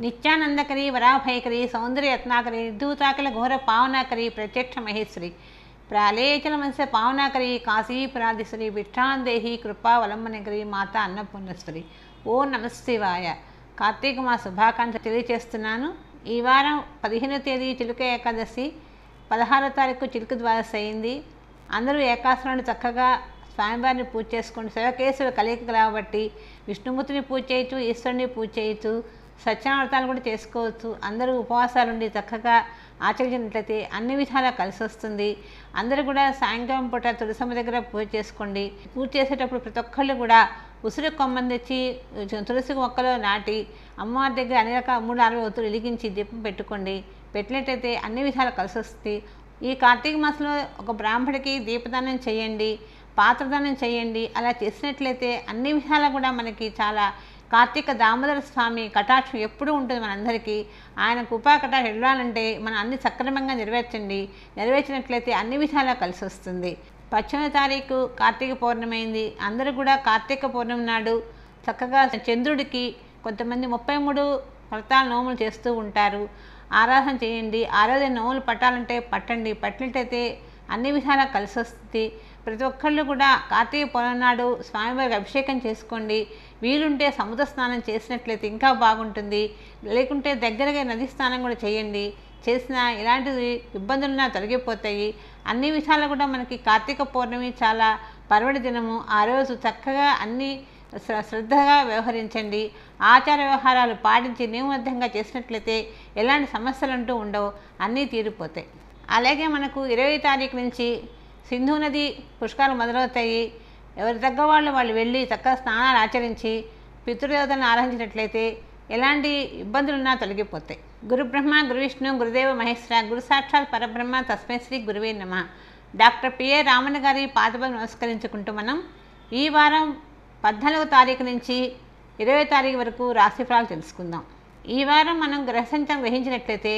నిత్యానందకరి వరాభయకరి సౌందర్యరత్నాకరి నిర్ధూతాకల ఘోర పావనాకరి ప్రత్యక్ష మహేశ్వరి ప్రాళేచల మనస పావనాకరి కాశీపురాధీశ్వరి విఠ్ఠాందేహి కృపావలంబనకరి మాత అన్నపూర్ణేశ్వరి ఓ నమశివాయ కార్తీక మాస శుభాకాంక్ష తెలియజేస్తున్నాను ఈ వారం పదిహేనో తేదీ చిలుక ఏకాదశి పదహారో తారీఖు చిలుక ద్వాదశి అయింది అందరూ ఏకాసనాన్ని చక్కగా స్వామివారిని పూజ చేసుకోండి శివకేశవ కలయిక కాబట్టి విష్ణుమూర్తిని పూజ చేయొచ్చు ఈశ్వరుని పూజ చేయొచ్చు సత్యనావ్రతాలు కూడా చేసుకోవచ్చు అందరూ ఉపవాసాలు ఉండి చక్కగా ఆచరించినట్లయితే అన్ని విధాలా కలిసి వస్తుంది అందరూ కూడా సాయంకాలం పూట తులసమ్మ దగ్గర పూజ చేసుకోండి పూజ చేసేటప్పుడు ప్రతి ఒక్కళ్ళు కూడా ఉసిరి కొమ్మని తెచ్చి తులసి మొక్కలో నాటి అమ్మవారి దగ్గర అన్ని రకాల మూడు అరవై ఒత్తులు వెలిగించి దీపం పెట్టుకోండి పెట్టినట్టయితే అన్ని విధాలు కలిసి వస్తుంది ఈ కార్తీక మాసంలో ఒక బ్రాహ్మడికి దీపదానం చేయండి పాత్రదానం చేయండి అలా చేసినట్లయితే అన్ని విధాలా కూడా మనకి చాలా కార్తీక దామోదర స్వామి కటాక్షం ఎప్పుడూ ఉంటుంది మనందరికీ ఆయన కృపా కటాక్షం వెళ్ళాలంటే మనం అన్ని సక్రమంగా నెరవేర్చండి నెరవేర్చినట్లయితే అన్ని విధాలా కలిసి వస్తుంది పశ్చిమ తారీఖు కార్తీక పౌర్ణమి అయింది అందరూ కూడా కార్తీక పౌర్ణమి నాడు చక్కగా చంద్రుడికి కొంతమంది ముప్పై మూడు వ్రతాల నోములు చేస్తూ ఉంటారు ఆరాధన చేయండి ఆరాధన నోములు పట్టాలంటే పట్టండి పట్టినట్టయితే అన్ని విధాలా కలిసి వస్తుంది ప్రతి ఒక్కళ్ళు కూడా కార్తీక పౌర్ణమి నాడు స్వామివారికి అభిషేకం చేసుకోండి వీలుంటే సముద్ర స్నానం చేసినట్లయితే ఇంకా బాగుంటుంది లేకుంటే దగ్గరగా నది స్నానం కూడా చేయండి చేసిన ఇలాంటి ఇబ్బందులున్నా తొలగిపోతాయి అన్ని విషయాలు కూడా మనకి కార్తీక పౌర్ణమి చాలా పర్వడి దినము ఆ రోజు చక్కగా అన్ని శ్ర శ్రద్ధగా వ్యవహరించండి ఆచార వ్యవహారాలు పాటించి నియమబద్ధంగా చేసినట్లయితే ఎలాంటి సమస్యలు అంటూ ఉండవు అన్నీ తీరిపోతాయి అలాగే మనకు ఇరవై తారీఖు నుంచి సింధు నది పుష్కరాలు మొదలవుతాయి ఎవరి తగ్గ వాళ్ళు వాళ్ళు వెళ్ళి చక్కగా స్నానాలు ఆచరించి పితృదేవతలను ఆరాధించినట్లయితే ఎలాంటి ఇబ్బందులున్నా తొలగిపోతాయి గురు బ్రహ్మ గురు విష్ణు గురుదేవ మహేశ్వర గురు సాక్షాత్ పరబ్రహ్మ తస్మై శ్రీ గురువే నమ డాక్టర్ పిఏ రామన్ గారి పాదపలు నమస్కరించుకుంటూ మనం ఈ వారం పద్నాలుగో తారీఖు నుంచి ఇరవై తారీఖు వరకు రాశిఫలాలు తెలుసుకుందాం ఈ వారం మనం గ్రహ సంచారం గ్రహించినట్లయితే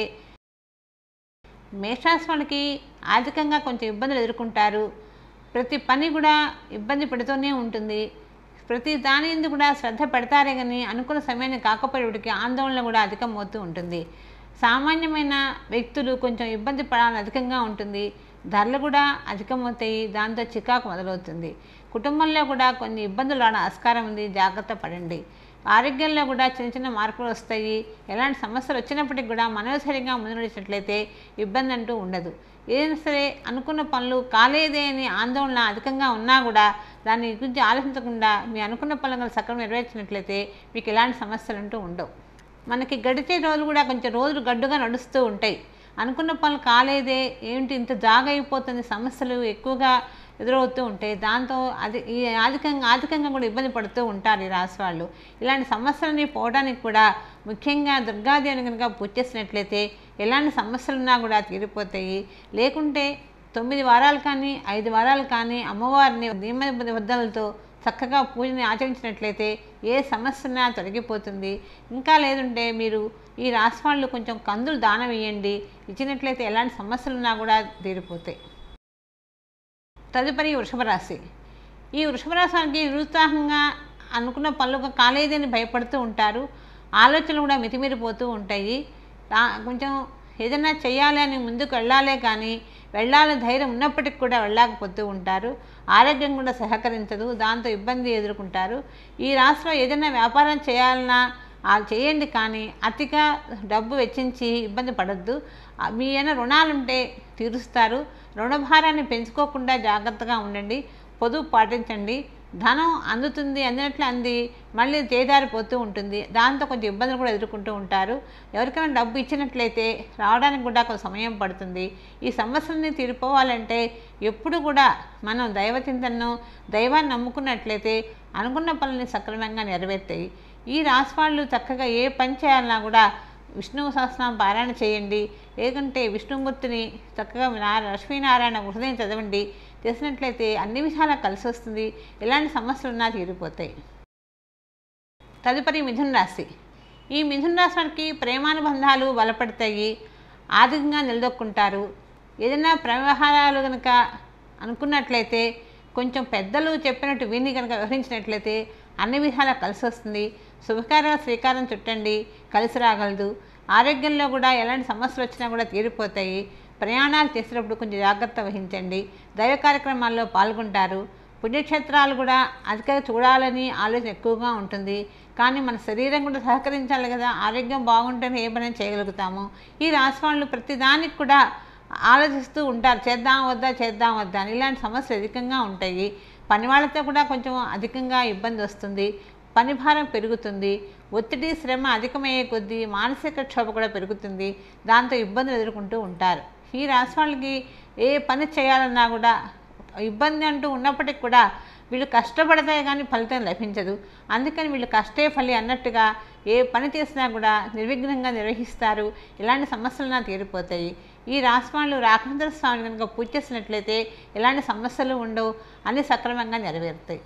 మేషరాశి వాళ్ళకి ఆర్థికంగా కొంచెం ఇబ్బందులు ఎదుర్కొంటారు ప్రతి పని కూడా ఇబ్బంది పెడుతూనే ఉంటుంది ప్రతి దాని ఎందు కూడా శ్రద్ధ పెడతారే కానీ అనుకున్న సమయాన్ని కాకపోయేటికి ఆందోళన కూడా అధికమవుతూ ఉంటుంది సామాన్యమైన వ్యక్తులు కొంచెం ఇబ్బంది పడాలని అధికంగా ఉంటుంది ధరలు కూడా అధికమవుతాయి దాంతో చికాకు మొదలవుతుంది కుటుంబంలో కూడా కొన్ని ఇబ్బందులు రావడం ఆస్కారం ఉంది జాగ్రత్త పడండి ఆరోగ్యంలో కూడా చిన్న చిన్న మార్పులు వస్తాయి ఎలాంటి సమస్యలు వచ్చినప్పటికీ కూడా మనోసరిగా ముందు నడిచినట్లయితే ఇబ్బంది అంటూ ఉండదు ఏదైనా సరే అనుకున్న పనులు కాలేదే అని ఆందోళన అధికంగా ఉన్నా కూడా దాని గురించి ఆలోచించకుండా మీ అనుకున్న పనులను సక్రమం నెరవేర్చినట్లయితే మీకు ఎలాంటి సమస్యలు అంటూ ఉండవు మనకి గడిచే రోజులు కూడా కొంచెం రోజులు గడ్డుగా నడుస్తూ ఉంటాయి అనుకున్న పనులు కాలేదే ఏంటి ఇంత జాగైపోతుంది సమస్యలు ఎక్కువగా ఎదురవుతూ ఉంటాయి దాంతో అది ఈ ఆర్థికంగా ఆర్థికంగా కూడా ఇబ్బంది పడుతూ ఉంటారు ఈ రాశి వాళ్ళు ఇలాంటి సమస్యలని పోవడానికి కూడా ముఖ్యంగా దుర్గాదేవిని కనుక పూజ చేసినట్లయితే ఎలాంటి సమస్యలున్నా కూడా తీరిపోతాయి లేకుంటే తొమ్మిది వారాలు కానీ ఐదు వారాలు కానీ అమ్మవారిని నియమ నిబద్ధనలతో చక్కగా పూజని ఆచరించినట్లయితే ఏ సమస్య ఉన్నా తొలగిపోతుంది ఇంకా లేదంటే మీరు ఈ రాశి వాళ్ళు కొంచెం కందులు దానం ఇవ్వండి ఇచ్చినట్లయితే ఎలాంటి సమస్యలున్నా కూడా తీరిపోతాయి తదుపరి వృషభ రాశి ఈ వృషభ రాశికి నిరుత్సాహంగా అనుకున్న పనులు కాలేదని భయపడుతూ ఉంటారు ఆలోచనలు కూడా మితిమీరిపోతూ ఉంటాయి కొంచెం ఏదైనా చేయాలి అని ముందుకు వెళ్ళాలే కానీ వెళ్ళాలి ధైర్యం ఉన్నప్పటికి కూడా వెళ్ళలేకపోతూ ఉంటారు ఆరోగ్యం కూడా సహకరించదు దాంతో ఇబ్బంది ఎదుర్కొంటారు ఈ రాష్ట్రంలో ఏదైనా వ్యాపారం చేయాలన్నా చేయండి కానీ అతిగా డబ్బు వెచ్చించి ఇబ్బంది పడద్దు మీ ఏమైనా రుణాలుంటే తీరుస్తారు రుణభారాన్ని పెంచుకోకుండా జాగ్రత్తగా ఉండండి పొదుపు పాటించండి ధనం అందుతుంది అందినట్లు అంది మళ్ళీ చేదారిపోతూ ఉంటుంది దాంతో కొంచెం ఇబ్బందులు కూడా ఎదుర్కొంటూ ఉంటారు ఎవరికైనా డబ్బు ఇచ్చినట్లయితే రావడానికి కూడా కొంత సమయం పడుతుంది ఈ సమస్యల్ని తీరిపోవాలంటే ఎప్పుడు కూడా మనం దైవచింతనను దైవాన్ని నమ్ముకున్నట్లయితే అనుకున్న పనులని సక్రమంగా నెరవేర్తాయి ఈ రాశి వాళ్ళు చక్కగా ఏ పని చేయాలన్నా కూడా విష్ణువు సహస్రనామం పారాయణ చేయండి లేకుంటే విష్ణుమూర్తిని చక్కగా లక్ష్మీనారాయణ హృదయం చదవండి చేసినట్లయితే అన్ని విషయాలా కలిసి వస్తుంది ఎలాంటి సమస్యలు ఉన్నా తీరిపోతాయి తదుపరి మిథున రాశి ఈ మిథున రాశి వారికి ప్రేమానుబంధాలు బలపడతాయి ఆర్థికంగా నిలదొక్కుంటారు ఏదైనా వ్యవహారాలు కనుక అనుకున్నట్లయితే కొంచెం పెద్దలు చెప్పినట్టు విని కనుక వ్యవహరించినట్లయితే అన్ని విధాలా కలిసి వస్తుంది శుభకార్యాల శ్రీకారం చుట్టండి కలిసి రాగలదు ఆరోగ్యంలో కూడా ఎలాంటి సమస్యలు వచ్చినా కూడా తీరిపోతాయి ప్రయాణాలు చేసేటప్పుడు కొంచెం జాగ్రత్త వహించండి దైవ కార్యక్రమాల్లో పాల్గొంటారు పుణ్యక్షేత్రాలు కూడా అధికంగా చూడాలని ఆలోచన ఎక్కువగా ఉంటుంది కానీ మన శరీరం కూడా సహకరించాలి కదా ఆరోగ్యం బాగుంటేనే ఏ పని చేయగలుగుతాము ఈ రాశి వాళ్ళు ప్రతిదానికి కూడా ఆలోచిస్తూ ఉంటారు చేద్దాం వద్దా చేద్దాం వద్దా అని ఇలాంటి సమస్యలు అధికంగా ఉంటాయి పని వాళ్ళతో కూడా కొంచెం అధికంగా ఇబ్బంది వస్తుంది పని భారం పెరుగుతుంది ఒత్తిడి శ్రమ అధికమయ్యే కొద్దీ మానసిక క్షోభ కూడా పెరుగుతుంది దాంతో ఇబ్బందులు ఎదుర్కొంటూ ఉంటారు ఈ రాశి వాళ్ళకి ఏ పని చేయాలన్నా కూడా ఇబ్బంది అంటూ ఉన్నప్పటికి కూడా వీళ్ళు కష్టపడితే కానీ ఫలితం లభించదు అందుకని వీళ్ళు కష్టే ఫలి అన్నట్టుగా ఏ పని చేసినా కూడా నిర్విఘ్నంగా నిర్వహిస్తారు ఇలాంటి సమస్యలు నా తీరిపోతాయి ఈ రాశి వాళ్ళు రాఘవేంద్ర స్వామిని కనుక పూజ చేసినట్లయితే ఎలాంటి సమస్యలు ఉండవు అన్ని సక్రమంగా నెరవేరుతాయి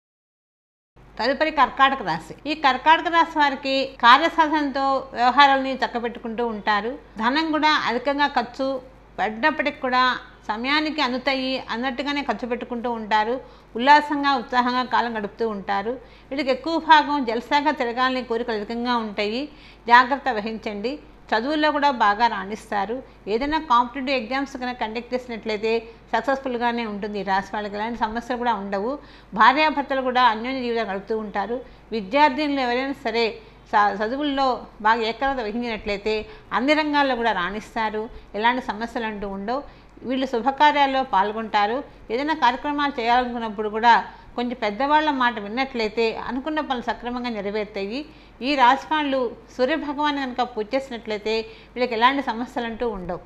తదుపరి కర్కాటక రాశి ఈ కర్కాటక రాశి వారికి కార్యసాధనతో వ్యవహారాలని చక్కబెట్టుకుంటూ ఉంటారు ధనం కూడా అధికంగా ఖర్చు పడినప్పటికి కూడా సమయానికి అందుతాయి అన్నట్టుగానే ఖర్చు పెట్టుకుంటూ ఉంటారు ఉల్లాసంగా ఉత్సాహంగా కాలం గడుపుతూ ఉంటారు వీళ్ళకి ఎక్కువ భాగం జలసాగా తిరగాలని కోరికలు అధికంగా ఉంటాయి జాగ్రత్త వహించండి చదువుల్లో కూడా బాగా రాణిస్తారు ఏదైనా కాంపిటేటివ్ ఎగ్జామ్స్ కనుక కండక్ట్ చేసినట్లయితే సక్సెస్ఫుల్గానే ఉంటుంది ఈ రాశి వాళ్ళకి ఎలాంటి సమస్యలు కూడా ఉండవు భార్యాభర్తలు కూడా అన్యోన్య జీవితం గడుపుతూ ఉంటారు విద్యార్థినులు ఎవరైనా సరే చ- చదువుల్లో బాగా ఏకాగ్రత వహించినట్లయితే అన్ని రంగాల్లో కూడా రాణిస్తారు ఎలాంటి సమస్యలు అంటూ ఉండవు వీళ్ళు శుభకార్యాల్లో పాల్గొంటారు ఏదైనా కార్యక్రమాలు చేయాలనుకున్నప్పుడు కూడా కొంచెం పెద్దవాళ్ళ మాట విన్నట్లయితే అనుకున్న పనులు సక్రమంగా నెరవేరుతాయి ఈ రాశి వాళ్ళు సూర్యభగవాన్ కనుక పూజ చేసినట్లయితే వీళ్ళకి ఎలాంటి సమస్యలు అంటూ ఉండవు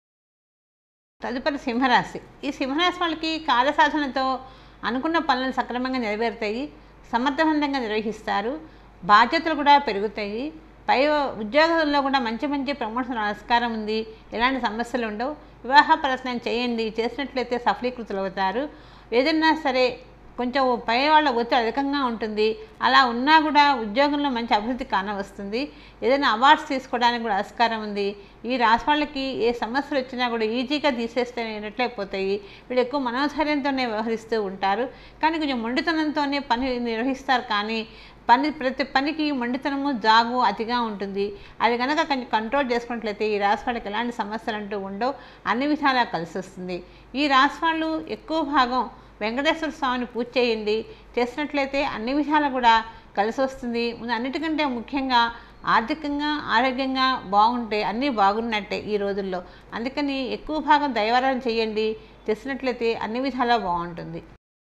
తదుపరి సింహరాశి ఈ సింహరాశి వాళ్ళకి కార్యసాధనతో అనుకున్న పనులను సక్రమంగా నెరవేరుతాయి సమర్థవంతంగా నిర్వహిస్తారు బాధ్యతలు కూడా పెరుగుతాయి పై ఉద్యోగాల్లో కూడా మంచి మంచి ప్రమోషన్ ఆస్కారం ఉంది ఎలాంటి సమస్యలు ఉండవు వివాహ ప్రయత్నం చేయండి చేసినట్లయితే సఫలీకృతులు అవుతారు ఏదైనా సరే కొంచెం పై వాళ్ళ ఒత్తిడి అధికంగా ఉంటుంది అలా ఉన్నా కూడా ఉద్యోగంలో మంచి అభివృద్ధి కానవస్తుంది ఏదైనా అవార్డ్స్ తీసుకోవడానికి కూడా ఆస్కారం ఉంది ఈ రాశి వాళ్ళకి ఏ సమస్యలు వచ్చినా కూడా ఈజీగా తీసేస్తేనట్లయిపోతాయి వీళ్ళు ఎక్కువ మనోధైర్యంతోనే వ్యవహరిస్తూ ఉంటారు కానీ కొంచెం మొండితనంతోనే పని నిర్వహిస్తారు కానీ పని ప్రతి పనికి మొండితనము జాగు అతిగా ఉంటుంది అది కనుక కొంచెం కంట్రోల్ చేసుకున్నట్లయితే ఈ రాశి వాళ్ళకి ఎలాంటి సమస్యలు అంటూ ఉండవు అన్ని విధాలా కలిసి వస్తుంది ఈ రాశి వాళ్ళు ఎక్కువ భాగం వెంకటేశ్వర స్వామిని పూజ చేయండి చేసినట్లయితే అన్ని విధాలు కూడా కలిసి వస్తుంది ముందు అన్నిటికంటే ముఖ్యంగా ఆర్థికంగా ఆరోగ్యంగా బాగుంటే అన్నీ బాగున్నట్టే ఈ రోజుల్లో అందుకని ఎక్కువ భాగం దైవారాధన చేయండి చేసినట్లయితే అన్ని విధాలా బాగుంటుంది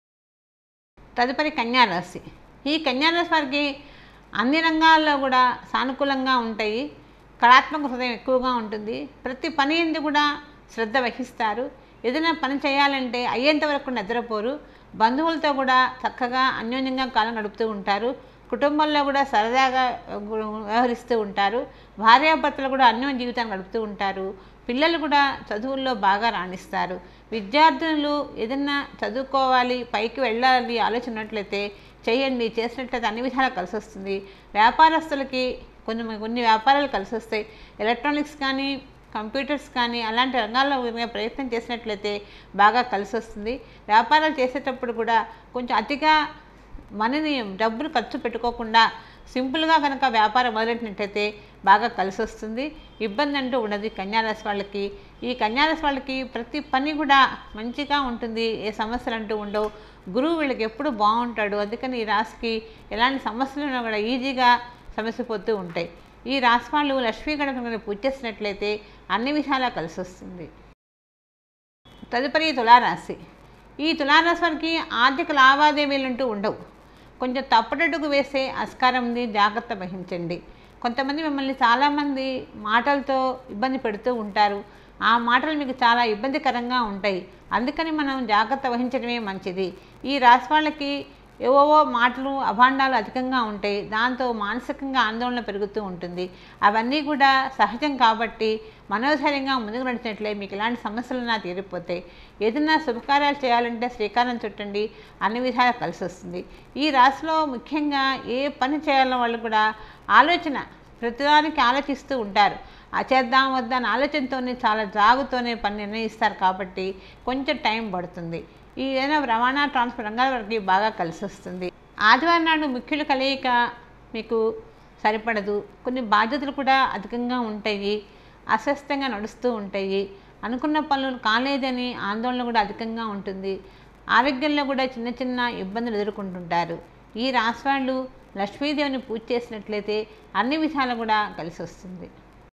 తదుపరి కన్యారాశి ఈ కన్యారాశి వారికి అన్ని రంగాల్లో కూడా సానుకూలంగా ఉంటాయి కళాత్మక హృదయం ఎక్కువగా ఉంటుంది ప్రతి పని ఎందు కూడా శ్రద్ధ వహిస్తారు ఏదైనా పని చేయాలంటే అయ్యేంత వరకు నిద్రపోరు బంధువులతో కూడా చక్కగా అన్యోన్యంగా కాలం గడుపుతూ ఉంటారు కుటుంబంలో కూడా సరదాగా వ్యవహరిస్తూ ఉంటారు భార్యాభర్తలు కూడా అన్యోన్య జీవితాన్ని గడుపుతూ ఉంటారు పిల్లలు కూడా చదువుల్లో బాగా రాణిస్తారు విద్యార్థులు ఏదన్నా చదువుకోవాలి పైకి వెళ్ళాలి ఆలోచన ఉన్నట్లయితే చేయండి చేసినట్లయితే అన్ని విధాలా కలిసి వస్తుంది వ్యాపారస్తులకి కొన్ని కొన్ని వ్యాపారాలు కలిసి వస్తాయి ఎలక్ట్రానిక్స్ కానీ కంప్యూటర్స్ కానీ అలాంటి రంగాల్లో కనుక ప్రయత్నం చేసినట్లయితే బాగా కలిసి వస్తుంది వ్యాపారాలు చేసేటప్పుడు కూడా కొంచెం అతిగా మనీని డబ్బులు ఖర్చు పెట్టుకోకుండా సింపుల్గా కనుక వ్యాపారం మొదలెట్టినట్టయితే బాగా కలిసి వస్తుంది ఇబ్బంది అంటూ ఉండదు ఈ కన్యారాశి వాళ్ళకి ఈ కన్యారాశి వాళ్ళకి ప్రతి పని కూడా మంచిగా ఉంటుంది ఏ సమస్యలు అంటూ ఉండవు గురువు వీళ్ళకి ఎప్పుడు బాగుంటాడు అందుకని ఈ రాశికి ఎలాంటి సమస్యలు ఉన్నా కూడా ఈజీగా సమస్యపోతూ ఉంటాయి ఈ రాశి వాళ్ళు లక్ష్మీ గణపతిని పూజ చేసినట్లయితే అన్ని విధాలా కలిసి వస్తుంది తదుపరి తులారాశి ఈ తులారాశి వారికి ఆర్థిక లావాదేవీలు అంటూ ఉండవు కొంచెం తప్పటడుగు వేసే ఆస్కారం ఉంది జాగ్రత్త వహించండి కొంతమంది మిమ్మల్ని చాలామంది మాటలతో ఇబ్బంది పెడుతూ ఉంటారు ఆ మాటలు మీకు చాలా ఇబ్బందికరంగా ఉంటాయి అందుకని మనం జాగ్రత్త వహించడమే మంచిది ఈ రాశి వాళ్ళకి ఏవోవో మాటలు అభాండాలు అధికంగా ఉంటాయి దాంతో మానసికంగా ఆందోళన పెరుగుతూ ఉంటుంది అవన్నీ కూడా సహజం కాబట్టి మనోధైర్యంగా ముందుకు నడిచినట్లే మీకు ఇలాంటి సమస్యలు తీరిపోతాయి ఏదైనా శుభకార్యాలు చేయాలంటే శ్రీకారం చుట్టండి అన్ని విధాలా కలిసి వస్తుంది ఈ రాశిలో ముఖ్యంగా ఏ పని చేయాలన్న వాళ్ళు కూడా ఆలోచన ప్రతిదానికి ఆలోచిస్తూ ఉంటారు ఆ చేద్దాం వద్దా అని ఆలోచనతోనే చాలా జాగుతోనే పని నిర్ణయిస్తారు కాబట్టి కొంచెం టైం పడుతుంది ఈ ఏదైనా రవాణా ట్రాన్స్పోర్ట్ రంగాల వరకు బాగా కలిసి వస్తుంది ఆదివారం నాడు ముఖ్యుల కలయిక మీకు సరిపడదు కొన్ని బాధ్యతలు కూడా అధికంగా ఉంటాయి అస్వస్థంగా నడుస్తూ ఉంటాయి అనుకున్న పనులు కాలేదని ఆందోళన కూడా అధికంగా ఉంటుంది ఆరోగ్యంలో కూడా చిన్న చిన్న ఇబ్బందులు ఎదుర్కొంటుంటారు ఈ రాశి వాళ్ళు లక్ష్మీదేవిని పూజ చేసినట్లయితే అన్ని విధాలు కూడా కలిసి వస్తుంది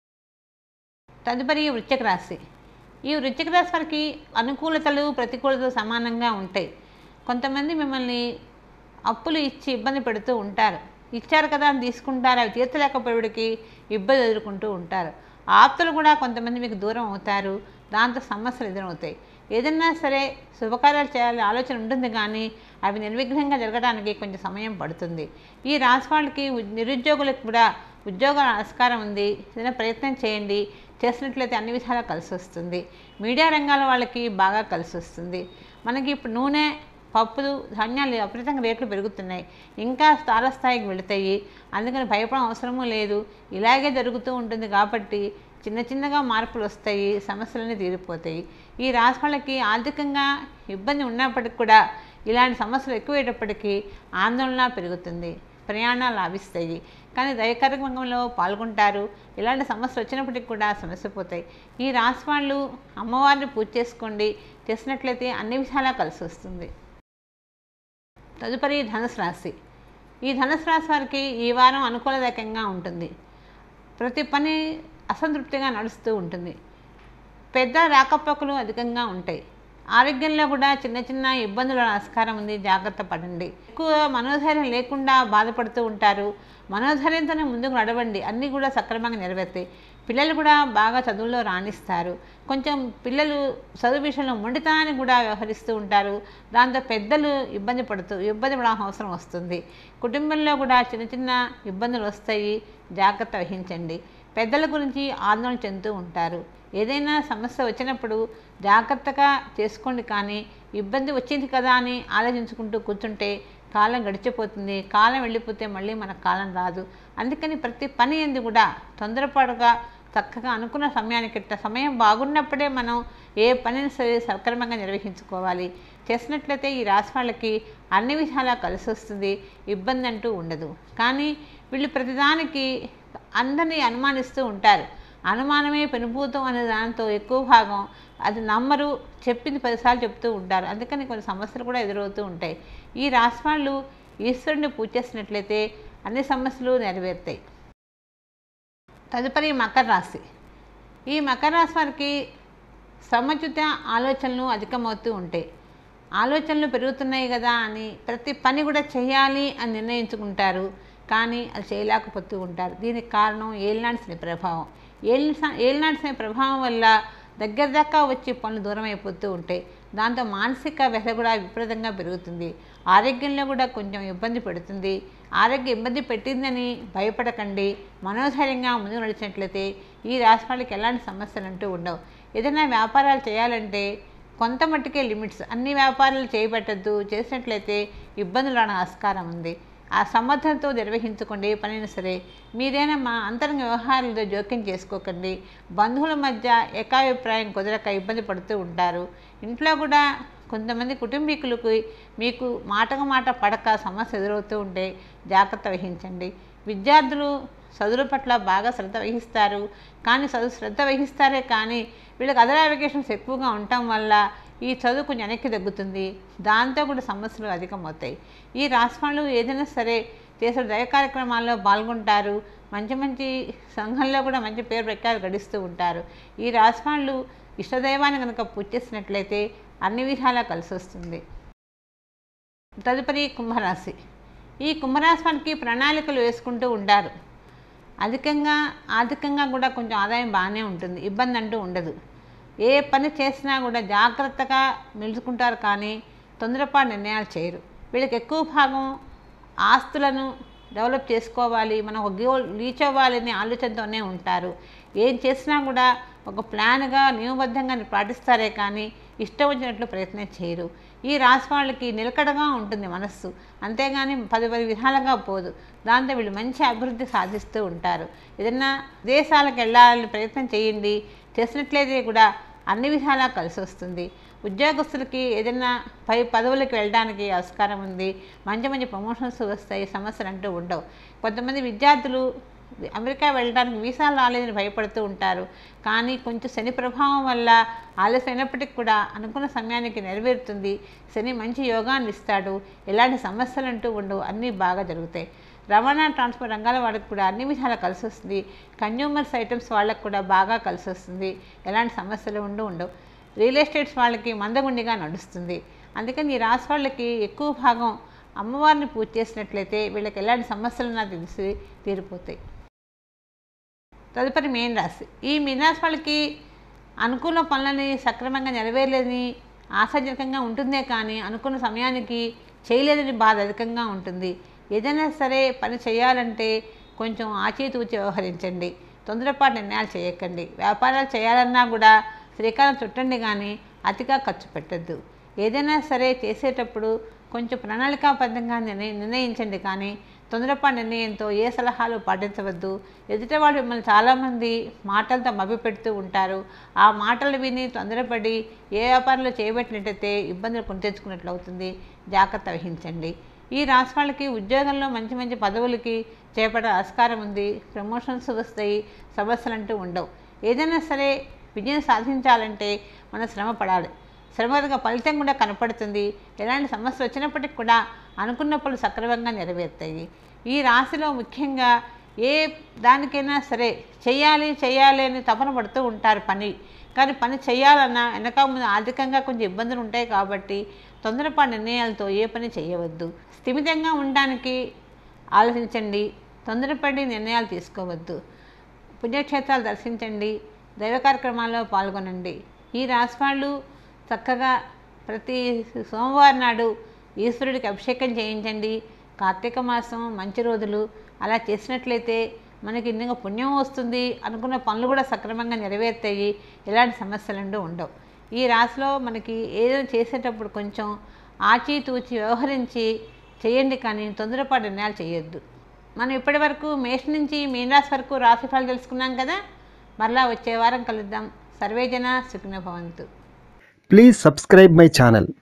తదుపరి వృశ్చిక రాశి ఈ వృశ్చిక రాశి వారికి అనుకూలతలు ప్రతికూలతలు సమానంగా ఉంటాయి కొంతమంది మిమ్మల్ని అప్పులు ఇచ్చి ఇబ్బంది పెడుతూ ఉంటారు ఇచ్చారు కదా అని తీసుకుంటారు అవి తీర్చలేకపోయేడికి ఇబ్బంది ఎదుర్కొంటూ ఉంటారు ఆప్తులు కూడా కొంతమంది మీకు దూరం అవుతారు దాంతో సమస్యలు ఎదురవుతాయి ఏదన్నా సరే శుభకార్యాలు చేయాలని ఆలోచన ఉంటుంది కానీ అవి నిర్విఘ్నంగా జరగడానికి కొంచెం సమయం పడుతుంది ఈ రాశి వాళ్ళకి ఉ- నిరుద్యోగులకు కూడా ఉద్యోగ ఆస్కారం ఉంది ఏదైనా ప్రయత్నం చేయండి చేసినట్లయితే అన్ని విధాలా కలిసి వస్తుంది మీడియా రంగాల వాళ్ళకి బాగా కలిసి వస్తుంది మనకి ఇప్పుడు నూనె పప్పులు ధాన్యాలు విపరీతంగా రేట్లు పెరుగుతున్నాయి ఇంకా స్థాయికి వెళుతాయి అందుకని భయపడడం అవసరమూ లేదు ఇలాగే జరుగుతూ ఉంటుంది కాబట్టి చిన్న చిన్నగా మార్పులు వస్తాయి సమస్యలన్నీ తీరిపోతాయి ఈ రాశి వాళ్ళకి ఆర్థికంగా ఇబ్బంది ఉన్నప్పటికి కూడా ఇలాంటి సమస్యలు ఎక్కువయ్యేటప్పటికీ ఆందోళన పెరుగుతుంది ప్రయాణాలు లాభిస్తాయి కానీ దైవకార్యక్రమంలో పాల్గొంటారు ఇలాంటి సమస్యలు వచ్చినప్పటికి కూడా సమస్య పోతాయి ఈ రాశి వాళ్ళు అమ్మవారిని పూజ చేసుకోండి చేసినట్లయితే అన్ని విధాలా కలిసి వస్తుంది తదుపరి ధనుసు రాశి ఈ ధనుసు రాశి వారికి ఈ వారం అనుకూలదాయకంగా ఉంటుంది ప్రతి పని అసంతృప్తిగా నడుస్తూ ఉంటుంది పెద్ద రాకపోకలు అధికంగా ఉంటాయి ఆరోగ్యంలో కూడా చిన్న చిన్న ఇబ్బందుల ఆస్కారం ఉంది జాగ్రత్త పడండి ఎక్కువ మనోధైర్యం లేకుండా బాధపడుతూ ఉంటారు మనోధైర్యంతోనే ముందుకు నడవండి అన్నీ కూడా సక్రమంగా నెరవేరుతాయి పిల్లలు కూడా బాగా చదువుల్లో రాణిస్తారు కొంచెం పిల్లలు చదువు విషయంలో మొండితనాన్ని కూడా వ్యవహరిస్తూ ఉంటారు దాంతో పెద్దలు ఇబ్బంది పడుతూ ఇబ్బంది పడాల్సిన అవసరం వస్తుంది కుటుంబంలో కూడా చిన్న చిన్న ఇబ్బందులు వస్తాయి జాగ్రత్త వహించండి పెద్దల గురించి ఆందోళన చెందుతూ ఉంటారు ఏదైనా సమస్య వచ్చినప్పుడు జాగ్రత్తగా చేసుకోండి కానీ ఇబ్బంది వచ్చింది కదా అని ఆలోచించుకుంటూ కూర్చుంటే కాలం గడిచిపోతుంది కాలం వెళ్ళిపోతే మళ్ళీ మన కాలం రాదు అందుకని ప్రతి పని ఎందు కూడా తొందరపాటుగా చక్కగా అనుకున్న సమయానికి ఇట్ట సమయం బాగున్నప్పుడే మనం ఏ పనిని సరే సక్రమంగా నిర్వహించుకోవాలి చేసినట్లయితే ఈ రాశి వాళ్ళకి అన్ని విధాలా కలిసి వస్తుంది ఇబ్బంది అంటూ ఉండదు కానీ వీళ్ళు ప్రతిదానికి అందరినీ అనుమానిస్తూ ఉంటారు అనుమానమే పెనుభూతం అనే దాంతో ఎక్కువ భాగం అది నమ్మరు చెప్పింది పదిసార్లు చెప్తూ ఉంటారు అందుకని కొన్ని సమస్యలు కూడా ఎదురవుతూ ఉంటాయి ఈ రాశి వాళ్ళు ఈశ్వరుని పూజ చేసినట్లయితే అన్ని సమస్యలు నెరవేరుతాయి తదుపరి మకర రాశి ఈ మకర రాశి వారికి సముచిత ఆలోచనలు అధికమవుతూ ఉంటాయి ఆలోచనలు పెరుగుతున్నాయి కదా అని ప్రతి పని కూడా చేయాలి అని నిర్ణయించుకుంటారు కానీ అది చేయలేకపోతూ ఉంటారు దీనికి కారణం ఏలినాటి శని ప్రభావం ఏలి ఏలినాటి శని ప్రభావం వల్ల దగ్గర దాకా వచ్చి పనులు దూరం అయిపోతూ ఉంటాయి దాంతో మానసిక వ్యధ కూడా విపరీతంగా పెరుగుతుంది ఆరోగ్యంలో కూడా కొంచెం ఇబ్బంది పెడుతుంది ఆరోగ్యం ఇబ్బంది పెట్టిందని భయపడకండి మనోధైర్యంగా ముందుకు నడిచినట్లయితే ఈ రాశి వాళ్ళకి ఎలాంటి సమస్యలు అంటూ ఉండవు ఏదైనా వ్యాపారాలు చేయాలంటే కొంత మట్టుకే లిమిట్స్ అన్ని వ్యాపారాలు చేయబట్టద్దు చేసినట్లయితే ఇబ్బందులు రావడం ఆస్కారం ఉంది ఆ సమర్థనతో నిర్వహించుకోండి ఏ పనైనా సరే మీరైనా మా అంతరంగ వ్యవహారాలతో జోక్యం చేసుకోకండి బంధువుల మధ్య ఏకాభిప్రాయం కుదరక ఇబ్బంది పడుతూ ఉంటారు ఇంట్లో కూడా కొంతమంది కుటుంబీకులకు మీకు మాటకు మాట పడక సమస్య ఎదురవుతూ ఉంటే జాగ్రత్త వహించండి విద్యార్థులు చదువుల పట్ల బాగా శ్రద్ధ వహిస్తారు కానీ చదువు శ్రద్ధ వహిస్తారే కానీ వీళ్ళకి అదర్ అప్లికేషన్స్ ఎక్కువగా ఉండటం వల్ల ఈ చదువు కొంచెం వెనక్కి తగ్గుతుంది దాంతో కూడా సమస్యలు అధికమవుతాయి ఈ రాష్ట్రాలు ఏదైనా సరే చేసే దయ కార్యక్రమాల్లో పాల్గొంటారు మంచి మంచి సంఘంలో కూడా మంచి పేరు ప్రఖ్యాలు గడిస్తూ ఉంటారు ఈ రాష్ట్రాలు ఇష్టదైవాన్ని కనుక పూజ చేసినట్లయితే అన్ని విధాలా కలిసి వస్తుంది తదుపరి కుంభరాశి ఈ కుంభరాశి వారికి ప్రణాళికలు వేసుకుంటూ ఉంటారు అధికంగా ఆర్థికంగా కూడా కొంచెం ఆదాయం బాగానే ఉంటుంది ఇబ్బంది అంటూ ఉండదు ఏ పని చేసినా కూడా జాగ్రత్తగా నిలుచుకుంటారు కానీ తొందరపాటు నిర్ణయాలు చేయరు వీళ్ళకి ఎక్కువ భాగం ఆస్తులను డెవలప్ చేసుకోవాలి మనం ఒక గోల్ రీచ్ అవ్వాలనే ఆలోచనతోనే ఉంటారు ఏం చేసినా కూడా ఒక ప్లాన్గా నియమబద్ధంగా పాటిస్తారే కానీ ఇష్టం వచ్చినట్లు ప్రయత్నం చేయరు ఈ రాశి వాళ్ళకి నిలకడగా ఉంటుంది మనస్సు అంతేగాని పది పది విధాలుగా పోదు దాంతో వీళ్ళు మంచి అభివృద్ధి సాధిస్తూ ఉంటారు ఏదన్నా దేశాలకు వెళ్ళాలని ప్రయత్నం చేయండి చేసినట్లయితే కూడా అన్ని విధాలా కలిసి వస్తుంది ఉద్యోగస్తులకి ఏదైనా పై పదవులకు వెళ్ళడానికి ఆస్కారం ఉంది మంచి మంచి ప్రమోషన్స్ వస్తాయి సమస్యలు అంటూ ఉండవు కొంతమంది విద్యార్థులు అమెరికా వెళ్ళడానికి వీసాలు రాలేదని భయపడుతూ ఉంటారు కానీ కొంచెం శని ప్రభావం వల్ల ఆలస్యమైనప్పటికీ కూడా అనుకున్న సమయానికి నెరవేరుతుంది శని మంచి యోగాన్ని ఇస్తాడు ఎలాంటి సమస్యలు అంటూ ఉండవు అన్నీ బాగా జరుగుతాయి రవాణా ట్రాన్స్పోర్ట్ రంగాల వాళ్ళకి కూడా అన్ని విధాలా కలిసి వస్తుంది కన్జ్యూమర్స్ ఐటమ్స్ వాళ్ళకి కూడా బాగా కలిసి వస్తుంది ఎలాంటి సమస్యలు ఉండు ఉండవు రియల్ ఎస్టేట్స్ వాళ్ళకి మందగుండిగా నడుస్తుంది అందుకని ఈ రాశి వాళ్ళకి ఎక్కువ భాగం అమ్మవారిని పూజ చేసినట్లయితే వీళ్ళకి ఎలాంటి సమస్యలున్నా తెలిసి తీరిపోతాయి తదుపరి మీన రాశి ఈ మీనరాశి వాళ్ళకి అనుకూల పనులని సక్రమంగా నెరవేరలేదని ఆశాజనకంగా ఉంటుందే కానీ అనుకున్న సమయానికి చేయలేదని బాధ అధికంగా ఉంటుంది ఏదైనా సరే పని చేయాలంటే కొంచెం ఆచితూచి వ్యవహరించండి తొందరపాటు నిర్ణయాలు చేయకండి వ్యాపారాలు చేయాలన్నా కూడా శ్రీకారం చుట్టండి కానీ అతిగా ఖర్చు పెట్టద్దు ఏదైనా సరే చేసేటప్పుడు కొంచెం ప్రణాళికాబద్ధంగా నిర్ణయి నిర్ణయించండి కానీ తొందరపాటు నిర్ణయంతో ఏ సలహాలు పాటించవద్దు ఎదుటివాడు మిమ్మల్ని చాలామంది మాటలతో మభ్యపెడుతూ ఉంటారు ఆ మాటలు విని తొందరపడి ఏ వ్యాపారంలో చేయబెట్టినట్టయితే ఇబ్బందులు కొని తెచ్చుకున్నట్లు అవుతుంది జాగ్రత్త వహించండి ఈ రాశి వాళ్ళకి ఉద్యోగంలో మంచి మంచి పదవులకి చేపట్టే ఆస్కారం ఉంది ప్రమోషన్స్ వస్తాయి సమస్యలు అంటూ ఉండవు ఏదైనా సరే విజయం సాధించాలంటే మనం శ్రమ పడాలి శ్రమగా ఫలితం కూడా కనపడుతుంది ఎలాంటి సమస్య వచ్చినప్పటికి కూడా అనుకున్నప్పుడు సక్రమంగా నెరవేరుతాయి ఈ రాశిలో ముఖ్యంగా ఏ దానికైనా సరే చేయాలి చేయాలి అని తపన పడుతూ ఉంటారు పని కానీ పని చేయాలన్నా వెనక ముందు ఆర్థికంగా కొంచెం ఇబ్బందులు ఉంటాయి కాబట్టి తొందరపాటు నిర్ణయాలతో ఏ పని చేయవద్దు స్థిమితంగా ఉండడానికి ఆలోచించండి తొందరపడి నిర్ణయాలు తీసుకోవద్దు పుణ్యక్షేత్రాలు దర్శించండి దైవ కార్యక్రమాల్లో పాల్గొనండి ఈ రాశి వాళ్ళు చక్కగా ప్రతి సోమవారం నాడు ఈశ్వరుడికి అభిషేకం చేయించండి కార్తీక మాసం మంచి రోజులు అలా చేసినట్లయితే మనకి ఇంకా పుణ్యం వస్తుంది అనుకున్న పనులు కూడా సక్రమంగా నెరవేరుతాయి ఎలాంటి సమస్యలు ఉండవు ఈ రాశిలో మనకి ఏదైనా చేసేటప్పుడు కొంచెం ఆచితూచి వ్యవహరించి చేయండి కానీ తొందరపాటు నిర్ణయాలు చేయొద్దు మనం ఇప్పటి వరకు మేష నుంచి మీనరాశి వరకు రాశిఫలాలు తెలుసుకున్నాం కదా మరలా వచ్చే వారం కలుద్దాం సర్వేజన సుఖిన భవంతు Please subscribe my channel